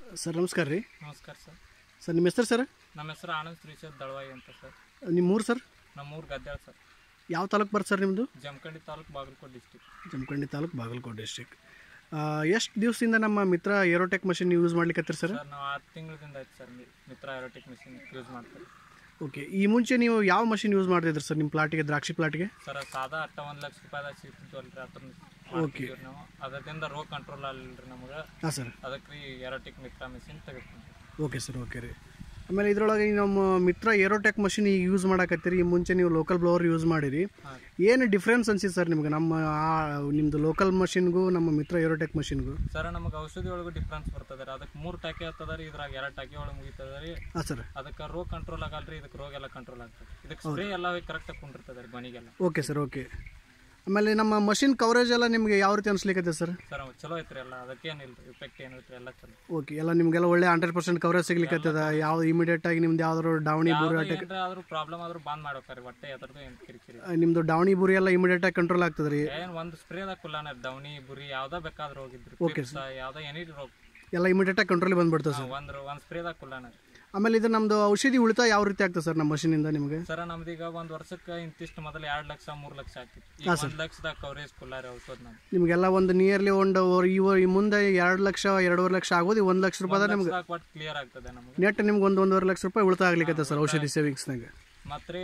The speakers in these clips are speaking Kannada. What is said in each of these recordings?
ಸರ್ ನಮಸ್ಕಾರ ರೀ ನಮಸ್ಕಾರ ಸರ್ ಸರ್ ನಿಮ್ಮ ಹೆಸರು ಸರ್ ನಮ್ಮ ಹೆಸರು ಆನಂದ್ ಶ್ರೀಶದ್ ದಳವಾಯಿ ಅಂತ ಸರ್ ನಿಮ್ಮ ಊರು ಸರ್ ನಮ್ಮೂರು ಗದ್ದಾಳ ಸರ್ ಯಾವ ತಾಲೂಕು ಬರುತ್ತೆ ಸರ್ ನಿಮ್ಮದು ಜಮಖಂಡಿ ತಾಲೂಕು ಬಾಗಲಕೋಟೆ ಡಿಸ್ಟಿಕ್ ಜಮಖಂಡಿ ತಾಲೂಕು ಬಾಗಲಕೋಟೆ ಡಿಸ್ಟಿಕ್ ಎಷ್ಟು ದಿವಸದಿಂದ ನಮ್ಮ ಮಿತ್ರ ಏರೋಟೆಕ್ ಮಷಿನ್ ಯೂಸ್ ಮಾಡ್ಲಿಕ್ಕೆ ಸರ್ ಸರ್ ನಾವು ಆರು ತಿಂಗಳಿಂದ ಆಯ್ತು ಸರ್ ಮಿ- ಮಿತ್ರ ಏರೋಟಿಕ್ ಮಿಷಿನ್ ಯೂಸ್ ಮಾಡ್ತೀವಿ ಓಕೆ ಈ ಮುಂಚೆ ನೀವು ಯಾವ ಮಷಿನ್ ಯೂಸ್ ಮಾಡ್ತಿದ್ರಿ ಸರ್ ನಿಮ್ಮ ಪ್ಲಾಟಿಗೆ ದ್ರಾಕ್ಷಿ ಪ್ಲಾಟ್ಗೆ ಸರ್ ಅದು ಸಾದಾ ಅಟ್ಟ ಒಂದು ಲಕ್ಷ ರೂಪಾಯಿದಾಗ ಸಿಗ್ತಿದ್ವು ಅಲ್ರಿ ಅದ್ರ Okay. ನಾವು ಅದರಿಂದ ರೋಗ ಕಂಟ್ರೋಲ್ ಅಲ್ರಿ ನಮಗೆ ಹಾಂ ಸರ್ ಅದಕ್ಕೆ ರೀ ಏರೋಟಿಕ್ ಮಿತ್ರ ಮಿಷಿನ್ ತೆಗೆದುಕೊಂಡ್ರಿ ಓಕೆ ಸರ್ ಓಕೆ ರೀ ಆಮೇಲೆ ಇದರೊಳಗೆ ಈ ನಮ್ಮ ಮಿತ್ರ ಏರೋಟೆಕ್ ಮಷಿನ್ ಈಗ ಯೂಸ್ ಮಾಡಕತ್ತೀರಿ ಈ ಮುಂಚೆ ನೀವು ಲೋಕಲ್ ಬ್ಲೋವರ್ ಯೂಸ್ ಮಾಡಿರಿ ಹಾಂ ಏನು ಡಿಫ್ರೆನ್ಸ್ ಅನ್ಸಿತ್ತು ಸರ್ ನಿಮ್ಗೆ ನಮ್ಮ ಆ ನಿಮ್ಮದು ಲೋಕಲ್ ಮಷಿನ್ಗೂ ನಮ್ಮ ಮಿತ್ರ ಏರೋಟೆಕ್ ಮಷಿನ್ಗೂ ಸರ್ ನಮಗೆ ಔಷಧಿ ಒಳಗೂ ಡಿಫ್ರೆನ್ಸ್ ಬರ್ತದೆ ರೀ ಅದಕ್ಕೆ ಮೂರು ಟಾಕಿ ಆಗ್ತದ ರೀ ಇದ್ರಾಗ ಎರಡು ಟಾಕಿ ಒಳಗೆ ಮುಗಿತದ ರೀ ಹಾಂ ಸರ್ ಅದಕ್ಕೆ ರೋಗ ಕಂಟ್ರೋಲ್ ಆಗಲ್ರಿ ಇದಕ್ಕೆ ರೋಗ ಎಲ್ಲ ಕಂಟ್ರೋಲ್ ಆಗ್ತದೆ ಇದಕ್ಕೆ ಸ್ಪ್ರೇ ಎಲ್ಲ ಕರೆಕ್ಟಾಗಿ ಕುಂಡಿರ್ತದೆ ರೀ ಮನಿಗೆಲ್ಲ ಓಕೆ ಸರ್ ಓಕೆ ಆಮೇಲೆ ನಮ್ಮ ಮಷಿನ್ ಕವರೇಜ್ ಎಲ್ಲ ನಿಮಗೆ ಯಾವ ರೀತಿ ಅನ್ಸ್ಲಿಕ್ಕೆ ಸರ್ ಸರ್ ಅವ್ ಚಲೋ ಐತ್ರಿ ಎಲ್ಲ ಅದಕ್ಕೇನಿಲ್ಲ ರೀ ಇಫೆಕ್ಟ್ ಏನು ಐತ್ರಿ ಎಲ್ಲ ಚಲೋ ಓಕೆ ಎಲ್ಲ ನಿಮಗೆಲ್ಲ ಒಳ್ಳೆ ಹಂಡ್ರೆಡ್ ಪರ್ಸೆಂಟ್ ಕವರೇಜ್ ಸಿಗ್ಲಿಕ್ಕತ್ತದ ಯಾವ ಇಮಿಡಿಯೇಟ್ ಆಗಿ ನಿಮ್ದು ಯಾವ್ದಾದ್ರು ಡಾವಣಿ ಬುರಿ ಏನ್ರ ಆದ್ರೂ ಪ್ರಾಬ್ಲಮ್ ಆದ್ರೂ ಬಂದ್ ಮಾಡ್ಬೇಕ್ರಿ ಹೊಟ್ಟೆ ಅದ್ರದ್ದು ಏನು ಕಿರಿಕಿರಿ ನಿಮ್ದು ಡಾವಣಿ ಬುರಿ ಎಲ್ಲ ಇಮಿಡಿಯೇಟ್ ಆಗಿ ಕಂಟ್ರೋಲ್ ಆಗ್ತದೆ ರೀ ಏನ್ ಒಂದ್ ಸ್ಪ್ರೇದಾಗ ಕುಲ್ಲಾನ ದವಣಿ ಬುರಿ ಯಾವ್ದ ಬೇಕಾದ್ರೂ ಹೋಗಿದ್ರಿ ಪಿಪ್ಸ, ಯಾವ್ದ ಎನಿ ರೋಗ ಎಲ್ಲ ಇಮಿಡಿಯೇಟ್ ಆಗಿ ಕಂಟ್ರೋಲ್ ಬಂದ್ಬಿಡ್ತದೆ ಸರ್ ಒಂದ್ ಒಂದ್ ಸ್ಪ್ರೇದಾಗ ಕುಲ್ಲಾನ ಆಮೇಲೆ ಇದು ನಮ್ದು ಔಷಧಿ ಉಳಿತಾಯ ಯಾವ ರೀತಿ ಆಗ್ತದೆ ಸರ್ ನಮ್ಮ ಮಷಿನಿಂದ ನಿಮಗೆ ಸರ ನಮ್ದೀಗ ಒಂದ್ ವರ್ಷಕ್ಕೆ ಇಂತಿಷ್ಟು ಮೊದಲು ಎರಡ್ ಲಕ್ಷ ಮೂರ್ ಲಕ್ಷ ಆಗ್ತಿತ್ತು ಈಗ ಒಂದ್ ಲಕ್ಷದಾಗ ಕವರೇಜ್ ಕುಲ್ಲಾರಿ ಔಷಧ ನಮ್ದು ನಿಮಗೆಲ್ಲ ಒಂದು ನಿಯರ್ಲಿ ಒಂದು ಇವ ಈ ಮುಂದೆ ಎರಡು ಲಕ್ಷ ಎರಡೂವರೆ ಲಕ್ಷ ಆಗೋದು ಒಂದು ಲಕ್ಷ ರೂಪಾಯಿ ನಿಮ್ಗೆ ಲಕ್ಷದಾಗ ಒಟ್ಟು ಕ್ಲಿಯರ್ ಆಗ್ತದೆ ನಮ್ಗೆ ನೆಟ್ ನಿಮ್ಗೆ ಒಂದು ಒಂದೂವರೆ ಲಕ್ಷ ರೂಪಾಯಿ ಉಳಿತಾಯ ಆಗ್ಲಿಕ್ಕೆ ಸರ್ ಔಷಧಿ ಸೇವಿಂಗ್ಸ್ನಾಗ ಮತ್ರಿ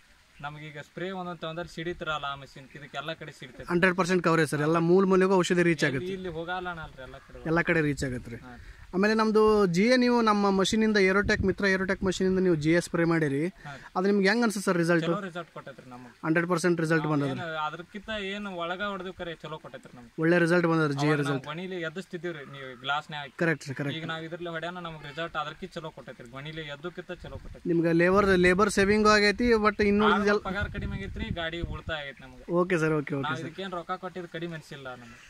ನಮಗೀಗ ಸ್ಪ್ರೇ ಒಂದೊಂದ್ ತೊಂದ್ರೆ ಸಿಡಿತಿರಲ್ಲ ಆ ಮಷಿನ್ ಇದಕ್ಕೆ ಎಲ್ಲಾ ಕಡೆ ಸಿಡ್ತೈತಿ ಹಂಡ್ರೆಡ್ ಪರ್ಸೆಂಟ್ ಕವರೇಜ್ ಸರ್ ಎಲ್ಲ ಮೂಲ ಮೂಲೆಗೂ ಔಷಧಿ ರೀಚ್ ಆಗುತ್ತೆ ಇಲ್ಲಿ ಹೋಗಲ್ಲ ಅಲ್ರಿ ಎಲ್ಲಾ ಕಡೆ ಎಲ್ಲ ಕಡೆ ರೀಚ್ ಆಗುತ್ತೆ ರೀ ಹಾ. ಆಮೇಲೆ ನಮ್ಮದು ಜಿ ಎ ನೀವು ನಮ್ಮ ಮಷಿನಿಂದ ಏರೋಟೆಕ್ ಮಿತ್ರ ಏರೋಟೆಕ್ ಮಷಿನಿಂದ ನೀವು ಜಿ ಎಸ್ ಸ್ಪ್ರೇ ಮಾಡಿರಿ ಹಾ. ಅದು ನಿಮ್ಗೆ ಹೆಂಗೆ ಅನ್ಸುತ್ತೆ ಸರ್ ರಿಸಲ್ಟ್ ಚಲೋ ರಿಸಲ್ಟ್ ಕೊಟ್ಟೈತ್ರಿ ನಮಗೆ ಹಂಡ್ರೆಡ್ ಪರ್ಸೆಂಟ್ ರಿಸಲ್ಟ್ ಬಂದದ ಏನು ಅದಕ್ಕಿಂತ ಏನು ಒಳಗ ಹೊಡೆದು ಕರೆ ಚಲೋ ಕೊಟ್ಟೈತ್ರಿ ನಮ್ಗೆ ಒಳ್ಳೆ ರಿಸಲ್ಟ್ ಬಂದದ ಜಿ ಎ ನಾವು ಬಣಿಲಿ ಎದ್ದಿಸ್ತಿದ್ದೀವ್ರಿ ನೀವು ಗ್ಲಾಸ್ನೇ ಹಾಕಿ ಕರೆಕ್ಟ್ ಸರ್ ಕರೆಕ್ಟ್ ಈಗ ನಾವು ಇದ್ರಲ್ಲಿ ಹೊಡ್ಯಾನ ನಮ್ಗೆ ರಿಸಲ್ಟ್ ಅದಕ್ಕಿಂತ ಚಲೋ ಕೊಟ್ಟೈತ್ರಿ ಬಣಿಲಿ ಎದ್ದಕ್ಕಿಂತ ಚಲೋ ಕೊಟ್ಟೈತಿ ನಿಮ್ಗೆ ಲೇಬರ್ ಲೇಬರ್ ಸೇವಿಂಗು ಆಗೈತಿ ಬಟ್ ಇನ್ನು ಆಳ್ಗಳ ಪಗಾರ ಕಡಿಮೆ ಆಗೈತ್ರಿ ಗಾಡಿ ಉಳಿತಾಯ ಆಗೈತಿ ನಮ್ಗೆ ಓಕೆ ಸರ್ ಓಕೆ ಓಕೆ ನಾವು ಇದಕ್ಕೇನು ರೊಕ್ಕ ಕೊಟ್ಟಿದ್ದು ಕಡಿಮೆ ಅನ್ಸಿಲ್ಲ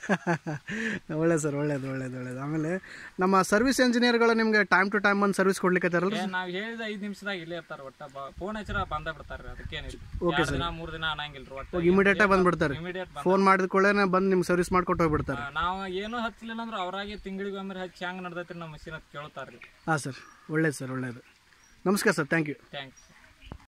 ನಮ್ಗೆ ಒಳ್ಳೆ ಸರ್ ಒಳ್ಳೇದು ಒಳ್ಳೇದು ಒಳ್ಳೇದು ಆಮೇಲೆ ನಮ್ಮ ಸರ್ವಿಸ್ ಇಂಜಿನಿಯರ್ಗಳು ನಿಮ್ಗೆ ಟೈಮ್ ಟು ಟೈಮ್ ಒಂದು ಸರ್ವಿಸ್ ಕೊಡ್ಲಿಕ್ಕೆ ಏ, ನಾವ್ ಹೇಳಿದ ಐದ್ ನಿಮಿಷದಾಗ ಇಲ್ಲೇ ಇರ್ತಾರ ಒಟ್ಟ ಫೋನ್ ಹಚ್ಚಿರ ಬಂದ ಬಿಡ್ತಾರ್ರಿ ಅದಕ್ಕೇನಿಲ್ಲ ಎರಡ್ ದಿನ ಮೂರ್ ದಿನ ಅನ್ನಂಗಿಲ್ರಿ ಒಟ್ಟ ಇಮಿಡಿಯೇಟ್ ಆಗಿ ಬಂದ್ಬಿಡ್ತಾರೆ ಇಮಿಡಿಯೇಟ್ ಫೋನ್ ಮಾಡಿದ ಕೂಡಲೇ ಬಂದು ನಿಮ್ಗೆ ಸರ್ವಿಸ್ ಮಾಡ್ಕೊಟ್ಟು ಹೋಗ್ಬಿಡ್ತಾರೆ ನಾವು ಏನೂ ಹಚ್ಚಲಿಲ್ಲ ಅಂದ್ರೆ ಅವ್ರಾಗೆ ತಿಂಗಳಿಗೆ ಒಮ್ಮೆ ಹಚ್ಚಿ ಹೆಂಗ್ ನಡ್ದೈತ್ರಿ ನಮ್ಮ ಮಷಿನ್ ಅಂತ ಕೇಳ್ತಾರ್ರಿ ಹಾಂ ಸರ್ ಒಳ್ಳೇದು ಸರ್ ಒಳ್ಳೇದು ನಮಸ್ಕಾರ ಸರ್ ಥ್ಯಾಂಕ್ ಯು ಥ್ಯಾಂಕ್ಸ್